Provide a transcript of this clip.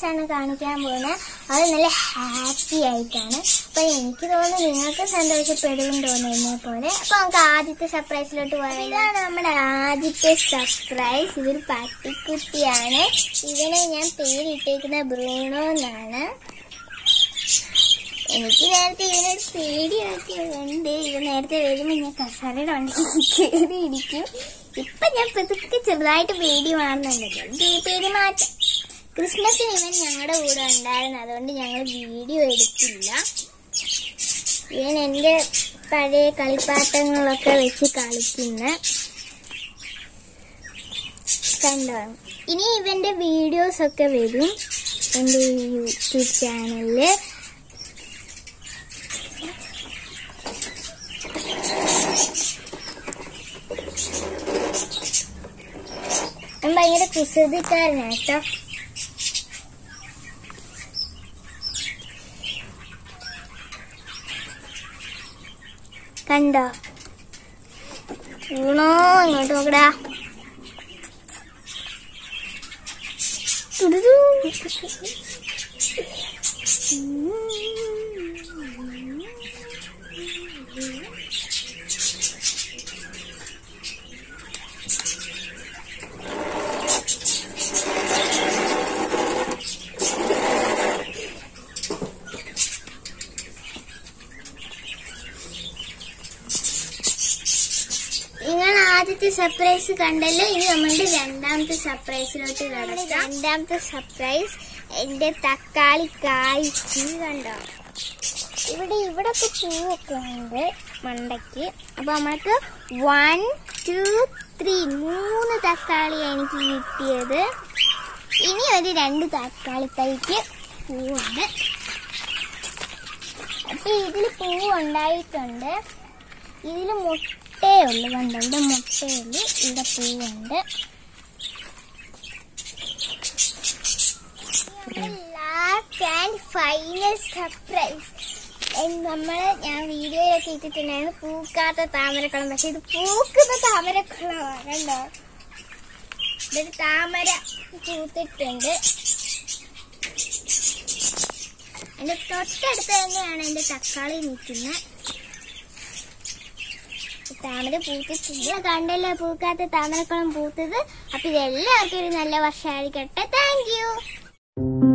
ആണ് കാണിക്കാൻ പോകുന്നത് അത് നല്ല ഹാപ്പി ആയിട്ടാണ് അപ്പൊ എനിക്ക് തോന്നുന്നു നിങ്ങൾക്ക് സന്തോഷപ്പെടും തോന്നുന്നു എന്നെ പോലെ അപ്പൊ നമുക്ക് ആദ്യത്തെ സർപ്രൈസിലോട്ട് പോയാൽ ഇതാണ് നമ്മുടെ ആദ്യത്തെ സർപ്രൈസ് ഇതൊരു പട്ടിക്കുട്ടിയാണ് ഇവനെ ഞാൻ പേരിട്ടേക്കുന്ന ബ്രൂണോ എന്നാണ് എനിക്ക് നേരത്തെ ഇവനൊരു പേടിയൊക്കെ ഉണ്ട് ഇവ നേരത്തെ വരുമ്പോ ഞാൻ കസാരയുടെ വണ്ടി കയറി ഇരിക്കും ഇപ്പൊ ഞാൻ പതുക്കെ ചെറുതായിട്ട് പേടി മാറുന്നുണ്ട് പേടി മാറ്റം ക്രിസ്മസിന് ഇവൻ ഞങ്ങളുടെ കൂടെ ഉണ്ടായിരുന്നു അതുകൊണ്ട് ഞങ്ങൾ വീഡിയോ എടുത്തില്ല ഇവൻ എന്റെ പഴയ കളിപ്പാട്ടങ്ങളൊക്കെ വെച്ച് കളിക്കുന്ന കണ്ടോ ഇനി ഇവന്റെ വീഡിയോസ് ഒക്കെ വരും എന്റെ യൂട്യൂബ് ചാനലില് ഞാൻ ഭയങ്കര കുസൃതിക്കാരനാണ് കേട്ടോ കണ്ടോ ഊണോ ഇങ്ങോട്ട് നോക്കടാ തുടുതു. നിങ്ങൾ ആദ്യത്തെ സർപ്രൈസ് കണ്ടല്ലോ ഇനി നമ്മളുടെ രണ്ടാമത്തെ സർപ്രൈസിലോട്ട് കടക്കാം രണ്ടാമത്തെ സർപ്രൈസ് എന്റെ തക്കാളി കായ്ച്ച് കണ്ടോ ഇവിടെ ഇവിടെ ഒക്കെ പൂവൊക്കെ ഉണ്ട് മണ്ടയ്ക്ക് അപ്പൊ നമ്മൾക്ക് വൺ ടു ത്രീ മൂന്ന് തക്കാളി എനിക്ക് കിട്ടിയത് ഇനി ഒരു രണ്ട് തക്കാളി തൈക്ക് പൂവുണ്ട് അപ്പൊ ഇതിൽ പൂവ് ഉണ്ടായിട്ടുണ്ട് ഇതിൽ മുട്ടേ ഉള്ളു കണ്ടോ ഇവിടെ മുട്ടയുള്ളു ഇവിടെ പൂവുണ്ട് ലാസ്റ്റ് ആൻഡ് ഫൈനൽ സർപ്രൈസ് നമ്മള് ഞാൻ വീഡിയോയിലൊക്കെ ഇട്ടിട്ടുണ്ടായിരുന്നു പൂക്കാത്ത താമരക്കുളം പക്ഷെ ഇത് പൂക്കുന്ന താമരക്കുളമാണ് കണ്ടോ ഇതൊരു താമര പൂത്തിട്ടുണ്ട് എന്റെ തൊട്ടടുത്ത് തന്നെയാണ് എന്റെ തക്കാളി നിൽക്കുന്നത് താമര പൂത്തിട്ടില്ല കണ്ടല്ലോ പൂക്കാത്ത താമരക്കുളം പൂത്തത് അപ്പൊ ഇതെല്ലാവർക്കും ഒരു നല്ല വർഷമായിരിക്കട്ടെ താങ്ക് യു